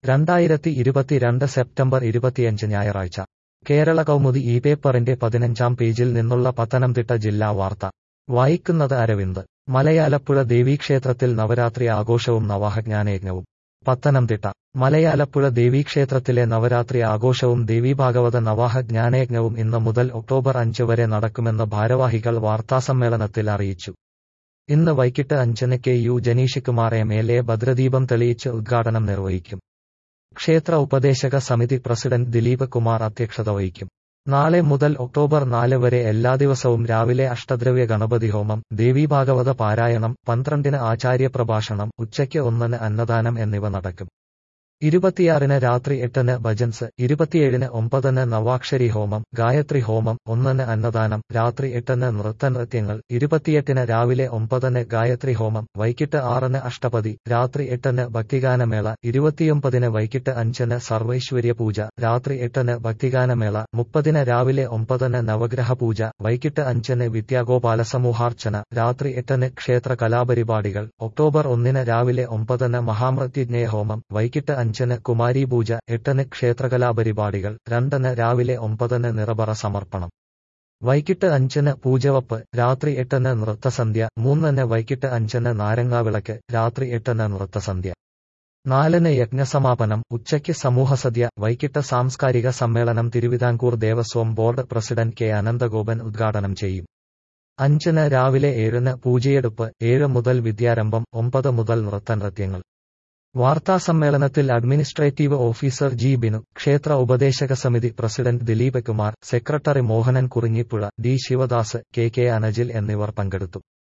രണ്ടായിരത്തി ഇരുപത്തിരണ്ട് സെപ്റ്റംബർ ഇരുപത്തിയഞ്ച് ഞായറാഴ്ച കേരള കൗമുദി ഈ പേപ്പറിന്റെ പതിനഞ്ചാം പേജിൽ നിന്നുള്ള പത്തനംതിട്ട ജില്ലാ വാർത്ത വായിക്കുന്നത് അരവിന്ദ് മലയാലപ്പുഴ ദേവീക്ഷേത്രത്തിൽ നവരാത്രി ആഘോഷവും നവാഹജ്ഞാനയജ്ഞവും പത്തനംതിട്ട മലയാലപ്പുഴ ദേവീക്ഷേത്രത്തിലെ നവരാത്രി ആഘോഷവും ദേവീഭാഗവത നവാഹ ജ്ഞാനയജ്ഞവും ഇന്ന് മുതൽ ഒക്ടോബർ അഞ്ച് വരെ നടക്കുമെന്ന് ഭാരവാഹികൾ വാർത്താസമ്മേളനത്തിൽ അറിയിച്ചു ഇന്ന് വൈകിട്ട് അഞ്ചിന് K U Janeeshkumar M L A ഭദ്രദീപം തെളിയിച്ച് ഉദ്ഘാടനം നിർവഹിക്കും ക്ഷേത്ര ഉപദേശക സമിതി പ്രസിഡന്റ് ദിലീപ് കുമാർ അധ്യക്ഷത വഹിക്കും നാളെ മുതൽ ഒക്ടോബർ നാല് വരെ എല്ലാ ദിവസവും രാവിലെ അഷ്ടദ്രവ്യ ഗണപതി ഹോമം ദേവീഭാഗവത പാരായണം പന്ത്രണ്ടിന് ആചാര്യപ്രഭാഷണം ഉച്ചയ്ക്ക് ഒന്നിന് അന്നദാനം എന്നിവ നടക്കും ഇരുപത്തിയാറിന് രാത്രി എട്ടിന് ഭജൻസ് ഇരുപത്തിയേഴിന് ഒമ്പതിന് നവാക്ഷരി ഹോമം ഗായത്രി ഹോമം ഒന്നിന് അന്നദാനം രാത്രി എട്ടിന് നൃത്തനൃത്യങ്ങൾ ഇരുപത്തിയെട്ടിന് രാവിലെ ഒമ്പതിന് ഗായത്രി ഹോമം വൈകിട്ട് ആറിന് അഷ്ടപതി രാത്രി എട്ടിന് ഭക്തിഗാനമേള ഇരുപത്തിയൊമ്പതിന് വൈകിട്ട് അഞ്ചിന് സർവൈശ്വര്യ പൂജ രാത്രി എട്ടിന് ഭക്തിഗാനമേള മുപ്പതിന് രാവിലെ ഒമ്പതിന് നവഗ്രഹ പൂജ വൈകിട്ട് അഞ്ചിന് വിദ്യാഗോപാല സമൂഹാർച്ചന രാത്രി എട്ടിന് ക്ഷേത്ര കലാപരിപാടികൾ ഒക്ടോബർ ഒന്നിന് രാവിലെ ഒമ്പതിന് മഹാമൃത്യുജ്ഞയ ഹോമം വൈകിട്ട് അഞ്ചിന് കുമാരി പൂജ എട്ടിന് ക്ഷേത്രകലാപരിപാടികൾ രണ്ടിന് രാവിലെ ഒമ്പതിന് നിറബറ സമർപ്പണം വൈകിട്ട് അഞ്ചിന് പൂജവപ്പ് രാത്രി എട്ടിന് നൃത്തസന്ധ്യ മൂന്നിന് വൈകിട്ട് അഞ്ചിന് നാരങ്ങാവിളക്ക് രാത്രി എട്ടിന് നൃത്തസന്ധ്യ നാലിന് യജ്ഞസമാപനം ഉച്ചയ്ക്ക് സമൂഹസദ്യ വൈകിട്ട് സാംസ്കാരിക സമ്മേളനം Thiruvithamkoor Devaswom board president K Ananthagopan ഉദ്ഘാടനം ചെയ്യും അഞ്ചിന് രാവിലെ ഏഴിന് പൂജയെടുപ്പ് ഏഴ് മുതൽ വിദ്യാരംഭം ഒമ്പത് മുതൽ നൃത്തനൃത്യങ്ങൾ വാർത്താസമ്മേളനത്തിൽ അഡ്മിനിസ്ട്രേറ്റീവ് ഓഫീസർ ജി ബിനു ക്ഷേത്ര ഉപദേശക സമിതി president Dileep Kumar secretary Mohanan Kurinjipuzha D Sivadas K K Anajil എന്നിവർ പങ്കെടുത്തു